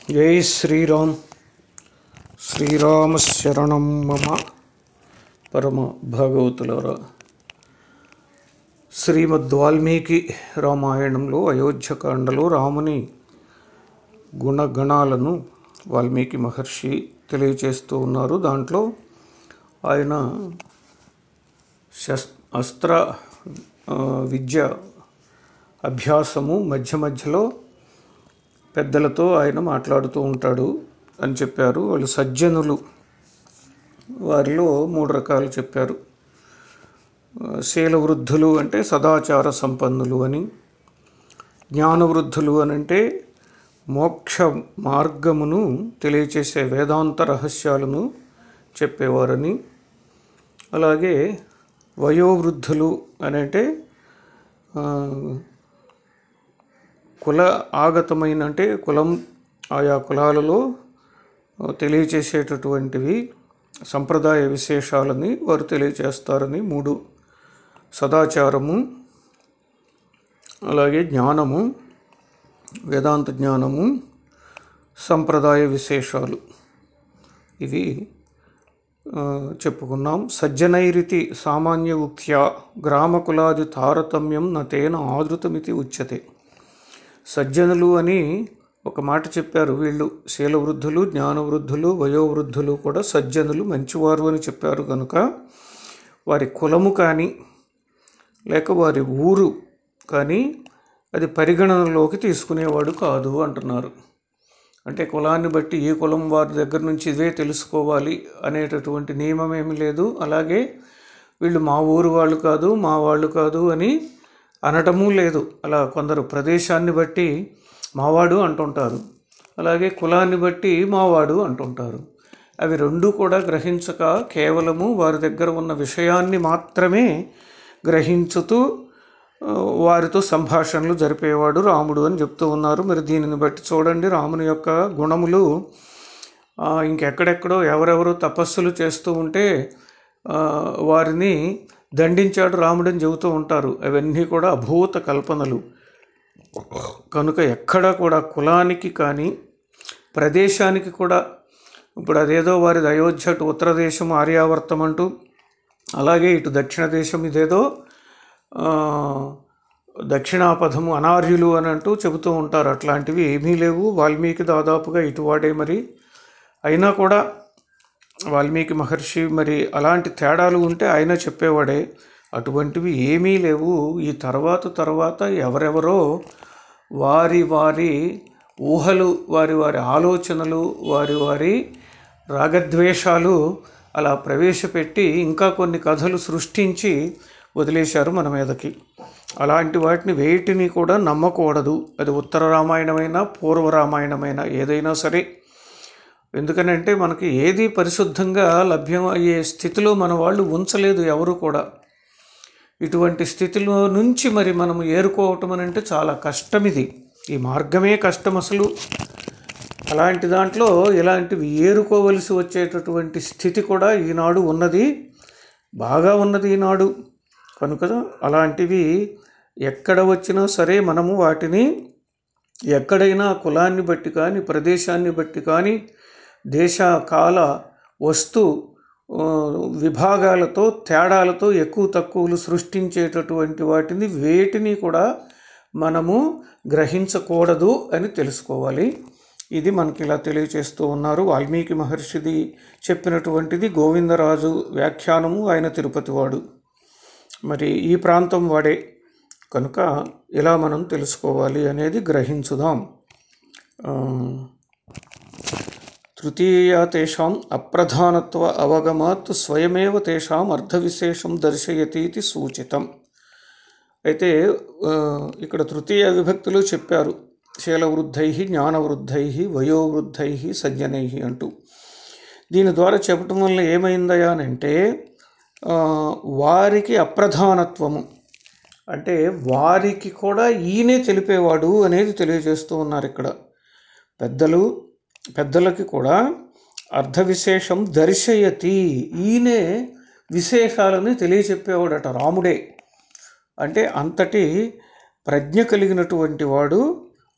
జై శ్రీరామ్ శ్రీరామ శరణం మమ పరమ భాగవతులారా శ్రీమద్ వాల్మీకి రామాయణంలో అయోధ్యకాండలో రాముని గుణగణాలను వాల్మీకి మహర్షి తెలియచేస్తూ ఉన్నారు దాంట్లో ఆయన శస్ అస్త్ర ఆ, విద్య అభ్యాసము మధ్య మధ్యలో పెద్దలతో ఆయన మాట్లాడుతూ ఉంటాడు అని చెప్పారు వాళ్ళు సజ్జనులు వారిలో మూడు రకాలు చెప్పారు ఆ, శీలవృద్ధులు అంటే సదాచార సంపన్నులు అని జ్ఞానవృద్ధులు అని అంటే మోక్ష మార్గమును తెలియచేసే వేదాంత రహస్యాలను చెప్పేవారని అలాగే వయోవృద్ధులు అని అంటే ఆ, కుల ఆగతమైన అంటే కులం ఆయా కులాలలో తెలియచేసేటటువంటివి సంప్రదాయ విశేషాలని వారు తెలియచేస్తారని మూడు సదాచారము అలాగే జ్ఞానము వేదాంత జ్ఞానము సంప్రదాయ విశేషాలు ఇవి ఆ, చెప్పుకున్నాం సజ్జనైరితి సామాన్య ఉక్త్యా గ్రామకులాది తారతమ్యం నతేన ఆదృతమితి ఉచ్యతే సజ్జనులు అని ఒక మాట చెప్పారు వీళ్ళు శీలవృద్ధులు జ్ఞానవృద్ధులు వయోవృద్ధులు కూడా సజ్జనులు మంచివారు అని చెప్పారు కనుక వారి కులము కానీ లేక వారి ఊరు కానీ అది పరిగణనలోకి తీసుకునేవాడు కాదు అంటున్నారు అంటే కులాన్ని బట్టి ఈ కులం వారి దగ్గర నుంచి ఇదే తెలుసుకోవాలి అనేటటువంటి నియమం ఏమీ లేదు అలాగే వీళ్ళు మా ఊరు వాళ్ళు కాదు మా వాళ్ళు కాదు అని అనటము లేదు అలా కొందరు ప్రదేశాన్ని బట్టి మావాడు అంటుంటారు అలాగే కులాన్ని బట్టి మావాడు అంటుంటారు అవి రెండు కూడా గ్రహించక కేవలము వారి దగ్గర ఉన్న విషయాన్ని మాత్రమే గ్రహించుతూ ఆ, వారితో సంభాషణలు జరిపేవాడు రాముడు అని చెప్తూ ఉన్నారు మరి దీనిని బట్టి చూడండి రాముని యొక్క గుణములు ఆ, ఇంకెక్కడెక్కడో ఎవరెవరో తపస్సులు చేస్తూ ఉంటే ఆ, వారిని దండించాడు రాముడని చెబుతూ ఉంటారు అవన్నీ కూడా అభూత కల్పనలు కనుక ఎక్కడ కూడా కులానికి కానీ ప్రదేశానికి కూడా ఇప్పుడు అదేదో వారిది అయోధ్య అటు ఉత్తర దేశం ఆర్యావర్తం అంటూ అలాగే ఇటు దక్షిణ దేశం ఇదేదో ఆ, దక్షిణాపథము అనార్యులు అని అంటూ చెబుతూ ఉంటారు అట్లాంటివి ఏమీ లేవు వాల్మీకి దాదాపుగా ఇటువాడే మరి అయినా కూడా వాల్మీకి మహర్షి మరి అలాంటి తేడాలు ఉంటే ఆయన చెప్పేవాడే అటువంటివి ఏమీ లేవు ఈ తర్వాత తర్వాత ఎవరెవరో వారి వారి ఊహలు వారి వారి ఆలోచనలు వారి వారి రాగద్వేషాలు అలా ప్రవేశపెట్టి ఇంకా కొన్ని కథలు సృష్టించి వదిలేశారు మన మీదకి అలాంటి వాటిని వేటిని కూడా నమ్మకూడదు అది ఉత్తర రామాయణమైనా పూర్వ రామాయణమైనా ఏదైనా సరే ఎందుకనంటే మనకి ఏది పరిశుద్ధంగా లభ్యం అయ్యే స్థితిలో మన వాళ్ళు ఉంచలేదు ఎవరు కూడా ఇటువంటి స్థితిలో నుంచి మరి మనం ఏరుకోవటం అని అంటే చాలా కష్టం ఇది ఈ మార్గమే కష్టం అసలు అలాంటి దాంట్లో ఇలాంటివి ఏరుకోవలసి వచ్చేటటువంటి స్థితి కూడా ఈనాడు ఉన్నది బాగా ఉన్నది ఈనాడు కనుక అలాంటివి ఎక్కడ వచ్చినా సరే మనము వాటిని ఎక్కడైనా కులాన్ని బట్టి కానీ ప్రదేశాన్ని బట్టి కానీ దేశ కాల వస్తు ఆ, విభాగాలతో తేడాలతో ఎక్కువ తక్కువలు సృష్టించేటటువంటి వాటిని వేటిని కూడా మనము గ్రహించకూడదు అని తెలుసుకోవాలి ఇది మనకి ఇలా తెలియచేస్తూ ఉన్నారు వాల్మీకి మహర్షిది చెప్పినటువంటిది గోవిందరాజు వ్యాఖ్యానము ఆయన తిరుపతి వాడు మరి ఈ ప్రాంతం వాడే కనుక ఇలా మనం తెలుసుకోవాలి అనేది గ్రహించుదాం ఆ, తృతీయ తేషాం అప్రధానత్వ అవగమాత్ స్వయమేవ తేషాం అర్థవిశేషం దర్శయతీతి సూచితం అయితే ఆ, ఇక్కడ తృతీయ విభక్తులు చెప్పారు శీలవృద్ధై జ్ఞానవృద్ధై వయోవృద్ధై సజ్జనై అంటూ దీని ద్వారా చెప్పటం వల్ల ఏమైందయా అని అంటే ఆ, వారికి అప్రధానత్వము అంటే వారికి కూడా ఈయనే తెలిపేవాడు అనేది తెలియజేస్తూ ఉన్నారు ఇక్కడ పెద్దలు పెద్దలకి కూడా అర్థ విశేషం దర్శయతి ఈయనే విశేషాలని తెలియచెప్పేవాడట రాముడే అంటే అంతటి ప్రజ్ఞ కలిగినటువంటి వాడు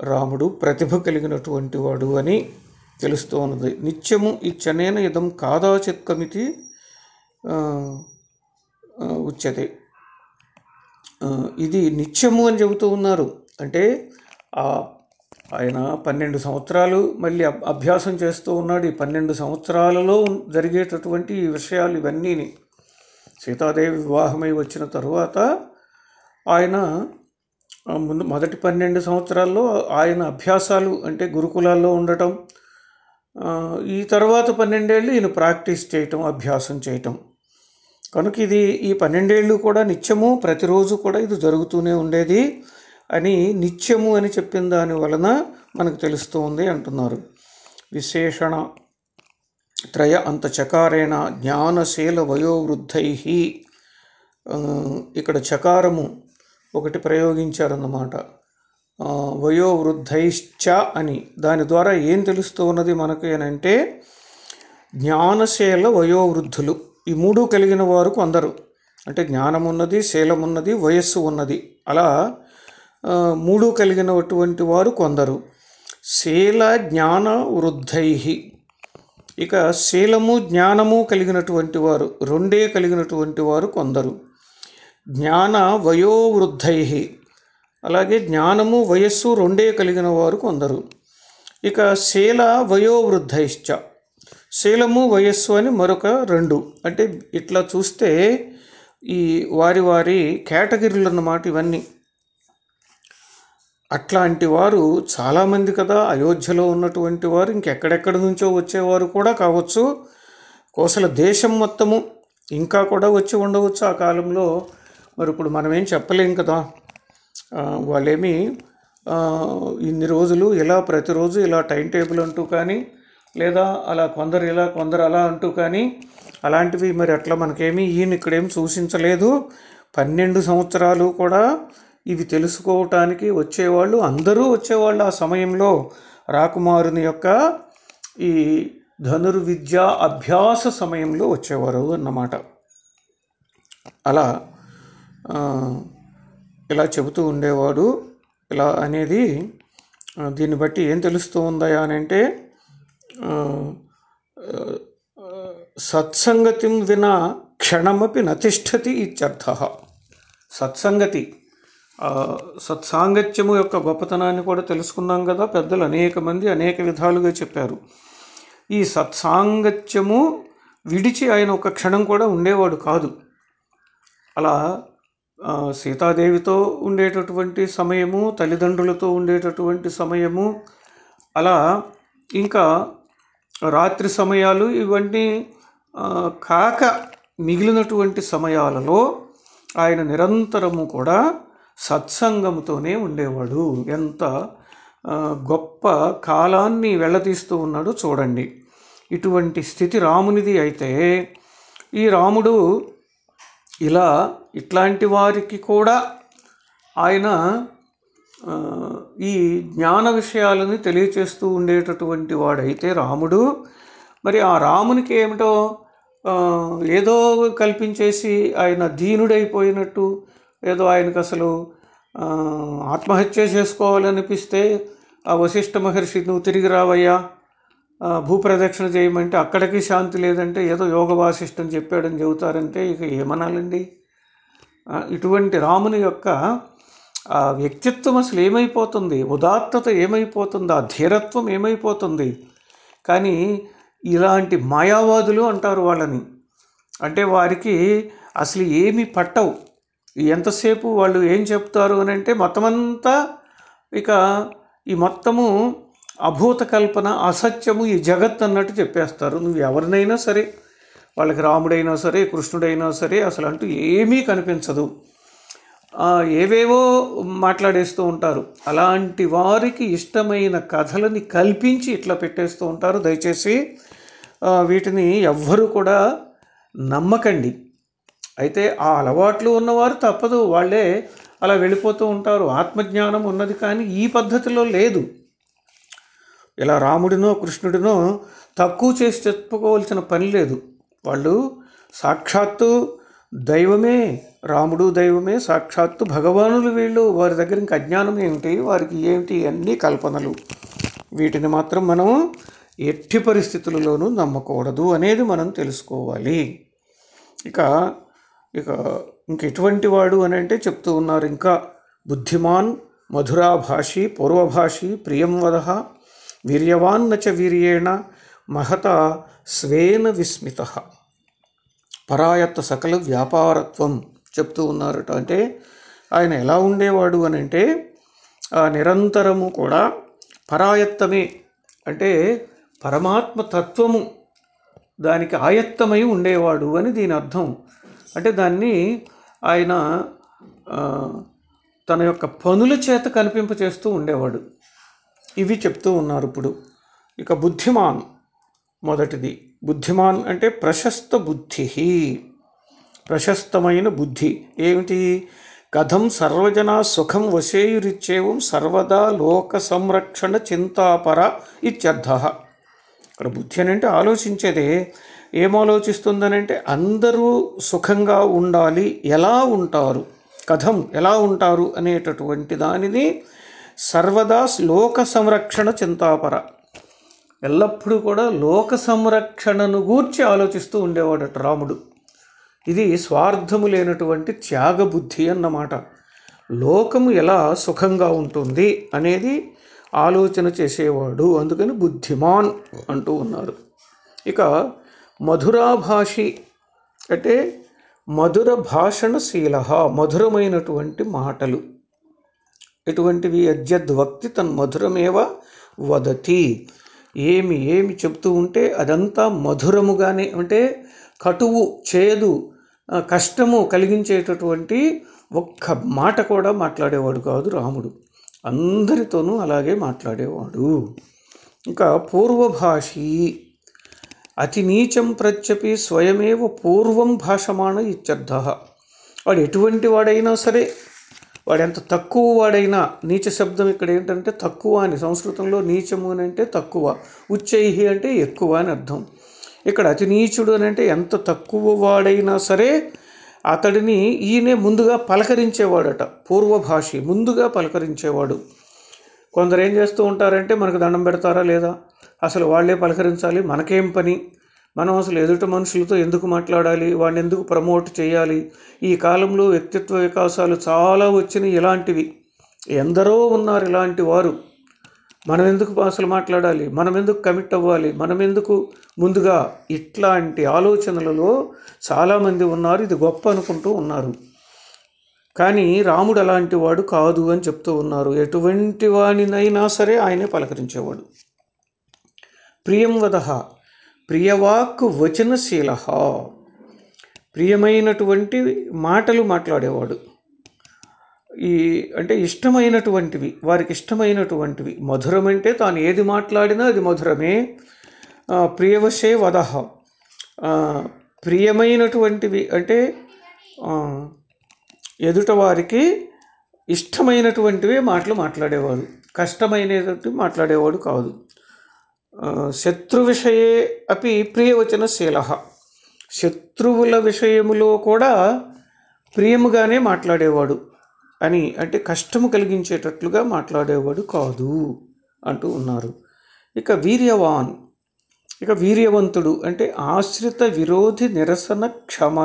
రాముడు ప్రతిభ కలిగినటువంటి వాడు అని తెలుస్తూ ఉన్నది నిత్యము ఇచ్చనేన ఇదం కాదాచిత్కమితి ఆ, ఆ, ఉచ్యతే ఆ, ఇది నిత్యము అని చెబుతూ ఉన్నారు అంటే ఆ ఆయన పన్నెండు సంవత్సరాలు మళ్ళీ అబ్- అభ్యాసం చేస్తూ ఉన్నాడు ఈ పన్నెండు సంవత్సరాలలో జరిగేటటువంటి ఈ విషయాలు ఇవన్నీని సీతాదేవి వివాహమై వచ్చిన తరువాత ఆయన ఆ, ముందు మొదటి పన్నెండు సంవత్సరాల్లో ఆయన అభ్యాసాలు అంటే గురుకులాల్లో ఉండటం ఆ, ఈ తర్వాత పన్నెండేళ్ళు ఈయన ప్రాక్టీస్ చేయటం అభ్యాసం చేయటం కనుక ఇది ఈ పన్నెండేళ్ళు కూడా నిత్యము ప్రతిరోజు కూడా ఇది జరుగుతూనే ఉండేది అని నిత్యము అని చెప్పిన దాని వలన మనకు తెలుస్తూ ఉంది అంటున్నారు విశేషణ త్రయ అంత చకారేణ జ్ఞానశీల వయోవృద్ధై ఆ, ఇక్కడ చకారము ఒకటి ప్రయోగించారన్నమాట ఆ, వయోవృద్ధైశ్చ అని దాని ద్వారా ఏం తెలుస్తూ ఉన్నది మనకు అని అంటే జ్ఞానశీల వయోవృద్ధులు ఈ మూడు కలిగిన వారు కొందరు అంటే జ్ఞానం ఉన్నది శీలం ఉన్నది వయస్సు ఉన్నది అలా ఆ, మూడు కలిగినటువంటి వారు కొందరు శీల జ్ఞాన వృద్ధై ఇక శీలము జ్ఞానము కలిగినటువంటి వారు రెండే కలిగినటువంటి వారు కొందరు జ్ఞాన వయోవృద్ధై అలాగే జ్ఞానము వయస్సు రెండే కలిగిన వారు కొందరు ఇక శీల వయోవృద్ధైశ్చ శీలము వయస్సు అని మరొక రెండు అంటే ఇట్లా చూస్తే ఈ వారి వారి కేటగిరీలు అన్నమాట ఇవన్నీ అట్లాంటి వారు చాలామంది కదా అయోధ్యలో ఉన్నటువంటి వారు ఇంకెక్కడెక్కడి నుంచో వచ్చేవారు కూడా కావచ్చు కోసల దేశం మొత్తము ఇంకా కూడా వచ్చి ఉండవచ్చు ఆ కాలంలో మరి ఇప్పుడు మనమేం చెప్పలేం కదా ఆ, వాళ్ళేమి ఆ, ఇన్ని రోజులు ఇలా ప్రతిరోజు ఇలా టైం టేబుల్ అంటూ కానీ లేదా అలా కొందరు ఇలా కొందరు అలా అంటూ కానీ అలాంటివి మరి అట్లా మనకేమీ ఈయన ఇక్కడేం సూచించలేదు పన్నెండు సంవత్సరాలు కూడా ఇవి తెలుసుకోవటానికి వచ్చేవాళ్ళు అందరూ వచ్చేవాళ్ళు ఆ సమయంలో రాకుమారుని యొక్క ఈ ధనుర్విద్య అభ్యాస సమయంలో వచ్చేవారు అన్నమాట అలా ఆ, ఇలా చెబుతూ ఉండేవాడు ఇలా అనేది ఆ, దీన్ని బట్టి ఏం తెలుస్తూ ఉందా అని అంటే ఆ, ఆ, సత్సంగతిం వినా క్షణమపి నతిష్టతి ఇత్యర్థ సత్సంగతి ఆ, సత్సాంగత్యము యొక్క గొప్పతనాన్ని కూడా తెలుసుకున్నాం కదా పెద్దలు అనేక మంది అనేక విధాలుగా చెప్పారు ఈ సత్సాంగత్యము విడిచి ఆయన ఒక క్షణం కూడా ఉండేవాడు కాదు అలా ఆ, సీతాదేవితో ఉండేటటువంటి సమయము తల్లిదండ్రులతో ఉండేటటువంటి సమయము అలా ఇంకా రాత్రి సమయాలు ఇవన్నీ ఆ, కాక మిగిలినటువంటి సమయాలలో ఆయన నిరంతరము కూడా సత్సంగంతోనే ఉండేవాడు ఎంత ఆ, గొప్ప కాలాన్ని వెళ్ళతీస్తూ ఉన్నాడో చూడండి ఇటువంటి స్థితి రామునిది అయితే ఈ రాముడు ఇలా ఇట్లాంటి వారికి కూడా ఆయన ఆ, ఈ జ్ఞాన విషయాలని తెలియచేస్తూ ఉండేటటువంటి వాడైతే రాముడు మరి ఆ రామునికి ఏమిటో ఆ, ఏదో కల్పించేసి ఆయన దీనుడైపోయినట్టు ఏదో ఆయనకు అసలు ఆ, ఆత్మహత్య చేసుకోవాలనిపిస్తే ఆ వశిష్ఠ మహర్షి నువ్వు తిరిగి రావయ్యా ఆ, భూప్రదక్షిణ చేయమంటే అక్కడికి శాంతి లేదంటే ఏదో యోగ వాసిష్టం చెప్పాడని చెబుతారంటే ఇక ఏమనాలండి ఆ, ఇటువంటి రాముని యొక్క ఆ వ్యక్తిత్వం అసలు ఏమైపోతుంది ఉదాత్తత ఏమైపోతుంది ఆ ధీరత్వం ఏమైపోతుంది కానీ ఇలాంటి మాయావాదులు అంటారు వాళ్ళని అంటే వారికి అసలు ఏమి పట్టవు ఎంతసేపు వాళ్ళు ఏం చెప్తారు అని అంటే మొత్తం అంతా ఇక ఈ మొత్తము అభూత కల్పన అసత్యము ఈ జగత్ అన్నట్టు చెప్పేస్తారు నువ్వు ఎవరినైనా సరే వాళ్ళకి రాముడైనా సరే కృష్ణుడైనా సరే అసలు అంటూ ఏమీ కనిపించదు ఆ, ఏవేవో మాట్లాడేస్తూ ఉంటారు అలాంటి వారికి ఇష్టమైన కథలని కల్పించి ఇట్లా పెట్టేస్తూ ఉంటారు దయచేసి ఆ, వీటిని ఎవ్వరూ కూడా నమ్మకండి అయితే ఆ అలవాట్లు ఉన్నవారు తప్పదు వాళ్ళే అలా వెళ్ళిపోతూ ఉంటారు ఆత్మజ్ఞానం ఉన్నది కానీ ఈ పద్ధతిలో లేదు ఇలా రాముడినో కృష్ణుడినో తక్కువ చేసి చెప్పుకోవాల్సిన పని లేదు వాళ్ళు సాక్షాత్తు దైవమే రాముడు దైవమే సాక్షాత్తు భగవానులు వీళ్ళు వారి దగ్గర ఇంకా అజ్ఞానం ఏమిటి వారికి ఏమిటి అన్నీ కల్పనలు వీటిని మాత్రం మనం ఎట్టి పరిస్థితులలోనూ నమ్మకూడదు అనేది మనం తెలుసుకోవాలి ఇక ఇక ఇంక ఎటువంటి వాడు అని అంటే చెప్తూ ఉన్నారు ఇంకా బుద్ధిమాన్ మధురాభాషి పూర్వభాషి ప్రియం వద వీర్యవాన్ నచ వీర్యేణ మహత స్వేన విస్మిత పరాయత్త సకల వ్యాపారత్వం చెప్తూ ఉన్నారట అంటే ఆయన ఎలా ఉండేవాడు అని అంటే ఆ నిరంతరము కూడా పరాయత్తమే అంటే పరమాత్మ తత్వము దానికి ఆయత్తమై ఉండేవాడు అని దీని అర్థం అంటే దాన్ని ఆయన ఆ, తన యొక్క పనుల చేత కనిపింపచేస్తూ ఉండేవాడు ఇవి చెప్తూ ఉన్నారు ఇప్పుడు ఇక బుద్ధిమాన్ మొదటిది బుద్ధిమాన్ అంటే ప్రశస్త బుద్ధి ప్రశస్తమైన బుద్ధి ఏమిటి కథం సర్వజన సుఖం వశేయురిచ్చేవం సర్వదా లోక సంరక్షణ చింతాపర ఇత్యర్థ ఇక్కడ బుద్ధి అని అంటే ఆలోచించేదే ఏం ఆలోచిస్తుందనంటే అందరూ సుఖంగా ఉండాలి ఎలా ఉంటారు కథం ఎలా ఉంటారు అనేటటువంటి దానిని సర్వదా లోక సంరక్షణ చింతాపర ఎల్లప్పుడూ కూడా లోక సంరక్షణను గూర్చి ఆలోచిస్తూ ఉండేవాడట రాముడు ఇది స్వార్థము లేనటువంటి త్యాగబుద్ధి అన్నమాట లోకము ఎలా సుఖంగా ఉంటుంది అనేది ఆలోచన చేసేవాడు అందుకని బుద్ధిమాన్ అంటూ ఉన్నారు ఇక మధురాభాషి అంటే మధుర భాషణశీల మధురమైనటువంటి మాటలు ఎటువంటివి అద్యద్వక్తి తన్ మధురమేవ వదతి ఏమి ఏమి చెప్తూ ఉంటే అదంతా మధురముగానే అంటే కటువు చేదు ఆ, కష్టము కలిగించేటటువంటి ఒక్క మాట కూడా మాట్లాడేవాడు కాదు రాముడు అందరితోనూ అలాగే మాట్లాడేవాడు ఇంకా పూర్వభాషి అతి నీచం ప్రత్యపి స్వయమేవ పూర్వం భాషమాణ ఇత్యర్థ వాడు ఎటువంటి వాడైనా సరే వాడు ఎంత తక్కువ వాడైనా నీచ శబ్దం ఇక్కడ ఏంటంటే తక్కువ అని సంస్కృతంలో నీచము అని అంటే తక్కువ ఉచ్చైహి అంటే ఎక్కువ అని అర్థం ఇక్కడ అతి నీచుడు అని అంటే ఎంత తక్కువ వాడైనా సరే అతడిని ఈయనే ముందుగా పలకరించేవాడట పూర్వభాషి ముందుగా పలకరించేవాడు కొందరు ఏం చేస్తూ ఉంటారంటే మనకు దండం పెడతారా లేదా అసలు వాళ్ళే పలకరించాలి మనకేం పని మనం అసలు ఎదుటి మనుషులతో ఎందుకు మాట్లాడాలి వాడిని ఎందుకు ప్రమోట్ చేయాలి ఈ కాలంలో వ్యక్తిత్వ వికాసాలు చాలా వచ్చినాయి ఇలాంటివి ఎందరో ఉన్నారు ఇలాంటి వారు మనం ఎందుకు అసలు మాట్లాడాలి మనం ఎందుకు కమిట్ అవ్వాలి మనం ఎందుకు ముందుగా ఇట్లాంటి ఆలోచనలలో చాలామంది ఉన్నారు ఇది గొప్ప అనుకుంటూ ఉన్నారు కానీ రాముడు అలాంటి వాడు కాదు అని చెప్తూ ఉన్నారు ఎటువంటి వానినైనా సరే ఆయనే పలకరించేవాడు ప్రియం వద ప్రియవాక్ వచనశీల ప్రియమైనటువంటి మాటలు మాట్లాడేవాడు ఈ అంటే ఇష్టమైనటువంటివి వారికి ఇష్టమైనటువంటివి మధురం అంటే తాను ఏది మాట్లాడినా అది మధురమే ఆ, ప్రియవశే వద ప్రియమైనటువంటివి అంటే ఆ, ఎదుట వారికి ఇష్టమైనటువంటివే మాటలు మాట్లాడేవాడు కష్టమైనటువంటి మాట్లాడేవాడు కాదు ఆ, శత్రు విషయే అపి ప్రియవచనశీల శత్రువుల విషయములో కూడా ప్రియముగానే మాట్లాడేవాడు అని అంటే కష్టము కలిగించేటట్లుగా మాట్లాడేవాడు కాదు అంటూ ఉన్నారు ఇక వీర్యవాన్ ఇక వీర్యవంతుడు అంటే ఆశ్రిత విరోధి నిరసన క్షమ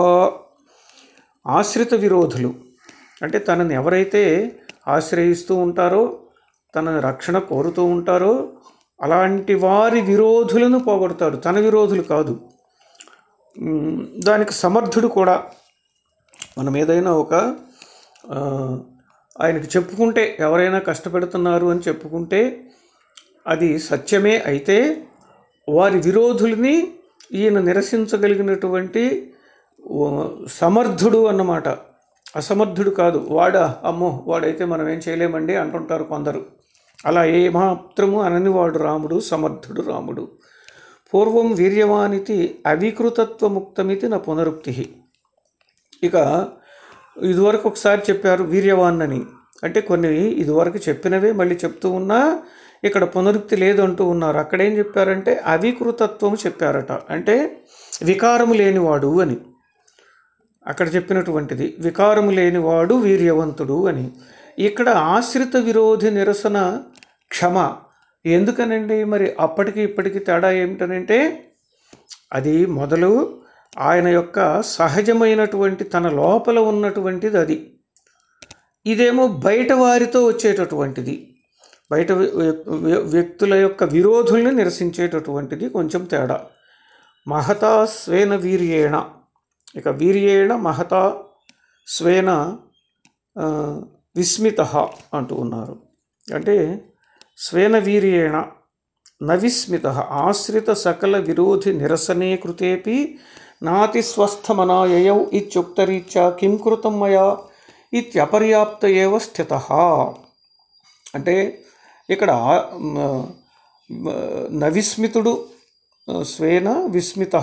ఆశ్రిత విరోధులు అంటే తనని ఎవరైతే ఆశ్రయిస్తూ ఉంటారో తన రక్షణ కోరుతూ ఉంటారో అలాంటి వారి విరోధులను పోగొడతాడు తన విరోధులు కాదు ఉమ్, దానికి సమర్థుడు కూడా మనం ఏదైనా ఒక ఆ, ఆయనకి చెప్పుకుంటే ఎవరైనా కష్టపెడుతున్నారు అని చెప్పుకుంటే అది సత్యమే అయితే వారి విరోధుల్ని ఈయన నిరసించగలిగినటువంటి ఓ, సమర్థుడు అన్నమాట అసమర్థుడు కాదు వాడా అమ్మో వాడైతే మనం ఏం చేయలేమండి అంటుంటారు కొందరు అలా ఏమాత్రము అననివాడు రాముడు సమర్థుడు రాముడు పూర్వం వీర్యవానితి అవికృతత్వముక్తమితి నా పునరుక్తి ఇక ఇదివరకు ఒకసారి చెప్పారు వీర్యవాన్ అని అంటే కొన్ని ఇదివరకు చెప్పినవే మళ్ళీ చెప్తూ ఉన్నా ఇక్కడ పునరుక్తి లేదు అంటూ ఉన్నారు అక్కడేం చెప్పారంటే అవికృతత్వం చెప్పారట అంటే వికారము లేనివాడు అని అక్కడ చెప్పినటువంటిది వికారము లేనివాడు వీర్యవంతుడు అని ఇక్కడ ఆశ్రిత విరోధి నిరసన క్షమ ఎందుకనండి మరి అప్పటికి ఇప్పటికి తేడా ఏమిటనంటే అది మొదలు ఆయన యొక్క సహజమైనటువంటి తన లోపల ఉన్నటువంటిది అది ఇదేమో బయట వారితో వచ్చేటటువంటిది బయట వ్య- వ్య- వ్యక్తుల యొక్క విరోధుల్ని నిరసించేటటువంటిది కొంచెం తేడా మహతా స్వేన వీర్యేణ ఇక వీర్యేణ మహతా స్వేన ఆ, విస్మిత అంటూ ఉన్నారు అంటే స్వేన వీర్యేణ నవిస్మిత ఆశ్రిత సకల విరోధి నిరసనే కృతేపి నాతి స్వస్థమనాయయౌ ఇత్యుక్తరీత్యా కిం కృతం మయా ఇత్యపర్యాప్త ఏవ స్థిత అంటే ఇక్కడ మ, మ, నవిస్మితుడు ఆ, స్వేన విస్మిత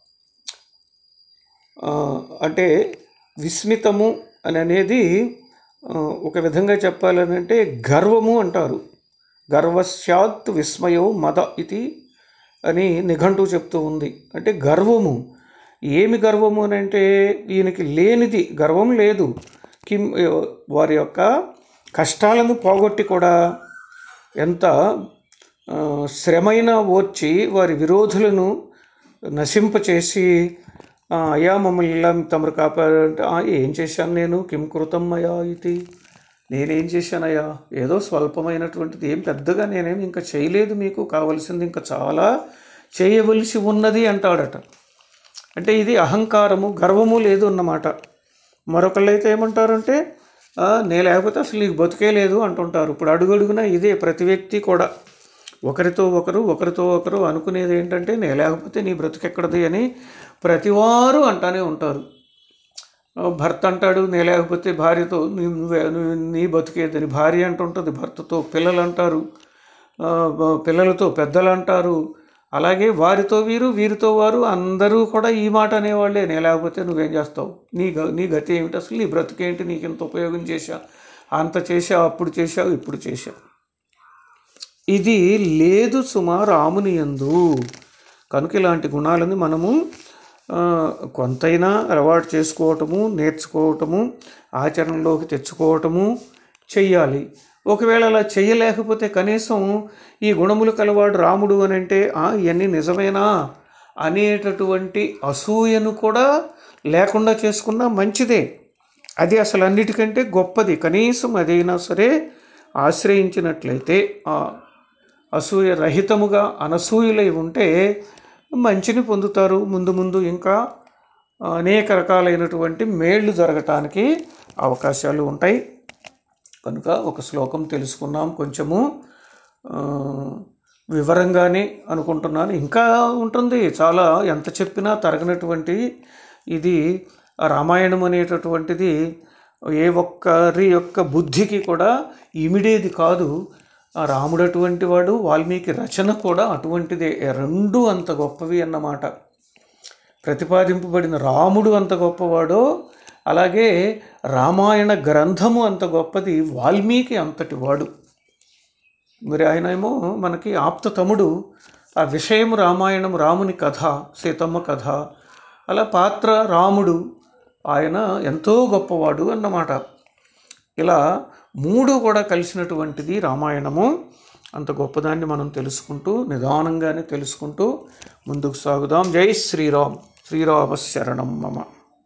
అంటే విస్మితము అని అనేది ఆ, ఒక విధంగా చెప్పాలని అంటే గర్వము అంటారు గర్వశ్యాత్ విస్మయో మద ఇది అని నిఘంటువు చెప్తూ ఉంది అంటే గర్వము ఏమి గర్వము అని అంటే ఈయనకి లేనిది గర్వం లేదు కిం వారి యొక్క కష్టాలను పోగొట్టి కూడా ఎంత ఆ, శ్రమైన ఓర్చి వారి విరోధులను నశింపచేసి "ఆ, అయ్యా మమ్మల్ని ఇలా తమరు కాపాడంటే "ఆ, ఏం చేశాను నేను కిం కృతం అయ్యా ఇది నేనేం చేశానయ్యా ఏదో స్వల్పమైనటువంటిది ఏం పెద్దగా నేనేం ఇంకా చేయలేదు మీకు కావలసింది ఇంకా చాలా చేయవలసి ఉన్నది అంటాడట అంటే ఇది అహంకారము గర్వము లేదు అన్నమాట మరొకళ్ళు అయితే ఏమంటారంటే "ఆ, నే లేకపోతే అసలు నీకు బతికే లేదు అంటుంటారు ఇప్పుడు అడుగడుగునా ఇదే ప్రతి వ్యక్తి కూడా ఒకరితో ఒకరు ఒకరితో ఒకరు అనుకునేది ఏంటంటే నే లేకపోతే నీ బ్రతికెక్కడది అని ప్రతివారు అంటానే ఉంటారు ఆ, భర్త అంటాడు నే లేకపోతే భార్యతో నీ నువ్వే- నువ్వు- నీ బతికేదని భార్య అంటుంటుంది భర్తతో పిల్లలు అంటారు ఆ, బ- పిల్లలతో పెద్దలు అంటారు అలాగే వారితో వీరు వీరితో వారు అందరూ కూడా ఈ మాట అనేవాళ్ళే నే లేకపోతే నువ్వేం చేస్తావు నీ గ నీ గతి ఏమిటి అసలు నీ బ్రతికేంటి నీకు ఇంత ఉపయోగం చేశా అంత చేశావు అప్పుడు చేశావు ఇప్పుడు చేశావు ఇది లేదు సుమా రాముని యందు కనుక ఇలాంటి గుణాలని మనము ఆ, కొంతైనా అలవాటు చేసుకోవటము నేర్చుకోవటము ఆచరణలోకి తెచ్చుకోవటము చెయ్యాలి ఒకవేళ అలా చెయ్యలేకపోతే కనీసం ఈ గుణములు కలవాడు రాముడు అని అంటే "ఆ, ఇవన్నీ నిజమేనా అనేటటువంటి అసూయను కూడా లేకుండా చేసుకున్నా మంచిదే అది అసలు అన్నిటికంటే గొప్పది కనీసం అదైనా సరే ఆశ్రయించినట్లయితే ఆ అసూయ రహితముగా అనసూయులై ఉంటే మంచిని పొందుతారు ముందు ముందు ఇంకా అనేక రకాలైనటువంటి మేళ్ళు జరగటానికి అవకాశాలు ఉంటాయి కనుక ఒక శ్లోకం తెలుసుకున్నాం కొంచెము ఆ, వివరంగానే అనుకుంటున్నాను ఇంకా ఉంటుంది చాలా ఎంత చెప్పినా తరగనటువంటి ఇది ఆ రామాయణం అనేటటువంటిది ఏ ఒక్కరి యొక్క బుద్ధికి కూడా ఇమిడేది కాదు ఆ రాముడు అటువంటి వాడు వాల్మీకి రచన కూడా అటువంటిదే రెండు అంత గొప్పవి అన్నమాట ప్రతిపాదింపబడిన రాముడు అంత గొప్పవాడో అలాగే రామాయణ గ్రంథము అంత గొప్పది వాల్మీకి అంతటి వాడు మరి ఆయన ఏమో మనకి ఆప్త తమ్ముడు ఆ విషయం రామాయణం రాముని కథ సీతమ్మ కథ అలా పాత్ర రాముడు ఆయన ఎంతో గొప్పవాడు అన్నమాట ఇలా మూడు కూడా కలిసినటువంటిది రామాయణము అంత గొప్పదాన్ని మనం తెలుసుకుంటూ నిదానంగానే తెలుసుకుంటూ ముందుకు సాగుదాం జై శ్రీరామ్ శ్రీరామ శరణం మమ